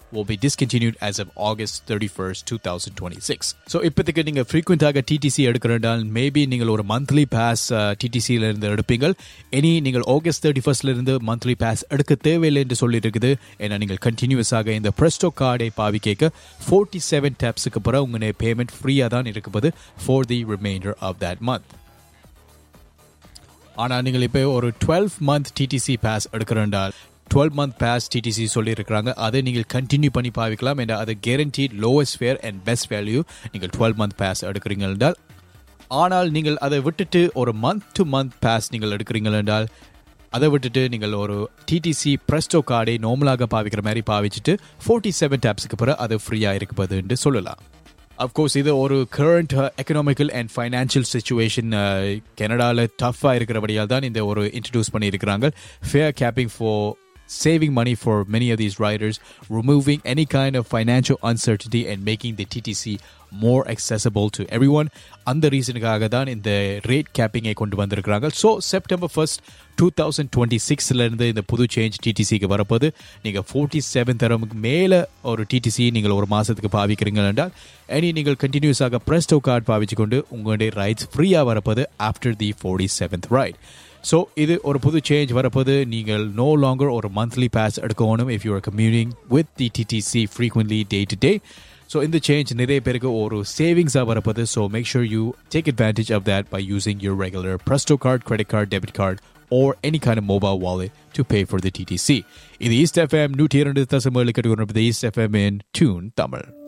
will be discontinued as of August 31st, 2026. So இப்போதைக்கு நீங்கள் ஃப்ரீக்வெண்ட்டாக டிடிசி எடுக்கிறதால் மேபி நீங்கள் ஒரு மந்த்லி பாஸ் டிடிசியில் இருந்து எடுப்பீங்கள் இனி நீங்கள் ஆகஸ்ட் தேர்ட்டி ஃபர்ஸ்ட்ல இருந்து மந்த்லி பாஸ் எடுக்க தேவையில்லை என்று சொல்லி இருக்குது ஏன்னா நீங்கள் கண்டினியூஸாக இந்த ப்ரெஸ்டோ கார்டை பாவி கேட்க ஃபோர்ட்டி செவன் டேப்ஸுக்கு பிறகு உங்களுடைய பேமெண்ட் ஃப்ரீயாக தான் இருக்குது for the reminder of that month ஆனால் நீங்கள் இப்போ ஒரு டுவெல் மந்த் டிடிசி பாஸ் எடுக்கிறண்டால் டுவெல் மந்த் பாஸ் டிடிசி சொல்லியிருக்கிறாங்க அதை நீங்கள் கண்டினியூ பண்ணி பாவிக்கலாம் என்ற அது guaranteed lowest fare and best value நீங்கள் டுவெல் மந்த் பாஸ் எடுக்கிறீங்க என்றால் ஆனால் நீங்கள் அதை விட்டுட்டு ஒரு மந்த் டு மந்த் பாஸ் நீங்கள் எடுக்கிறீங்க என்றால் அதை விட்டுட்டு நீங்கள் ஒரு டிடிசி ப்ரெஸ்டோ கார்டை நார்மலாக பாவிக்கிற மாதிரி பாவிச்சுட்டு ஃபோர்ட்டி செவன் டேப்ஸுக்கு பிறகு அது ஃப்ரீயாக இருக்குது என்று சொல்லலாம் அஃப்கோர்ஸ் இது ஒரு current economical and financial situation கனடாவில் டஃப்பாக இருக்கிறபடியால் தான் இந்த ஒரு இன்ட்ரடியூஸ் பண்ணியிருக்கிறாங்க fare capping for saving money for many of these riders, removing any kind of financial uncertainty and making the TTC more accessible to everyone. அந்த ரீசனுக்காக தான் இந்த ரேட் கேப்பிங்கை கொண்டு வந்திருக்கிறாங்க so September first two thousand twenty சிக்ஸ்லேருந்து இந்த புது சேஞ்ச் டிடிசிக்கு வரப்போது நீங்கள் ஃபோர்ட்டி செவன் தரமுக்கு மேலே ஒரு டிடிசி நீங்கள் ஒரு மாதத்துக்கு பாவிக்கிறீங்க என்றால் இனி நீங்கள் கண்டினியூஸாக ப்ரெஸ்டோ கார்டு பாவிச்சு கொண்டு உங்களுடைய ரைட்ஸ் ஃப்ரீயாக வரப்போது after the forty seventh ride so இது ஒரு புது சேஞ்ச் வரப்போது நீங்கள் நோ லாங்கர் ஒரு மந்த்லி பாஸ் எடுக்கணும் இஃப் யூஆர் கம்யூனிங் with the TTC frequently day to day so இந்த சேஞ்ச் நிறைய பேருக்கு ஒரு சேவிங்ஸாக வரப்போது so make sure you take advantage of that by using your regular Presto card credit card debit card or any kind of mobile wallet to pay for the TTC. இது East FM நூற்றி இரண்டு தசம் ஏழு கட்டுகிறது East FM in tune Tamil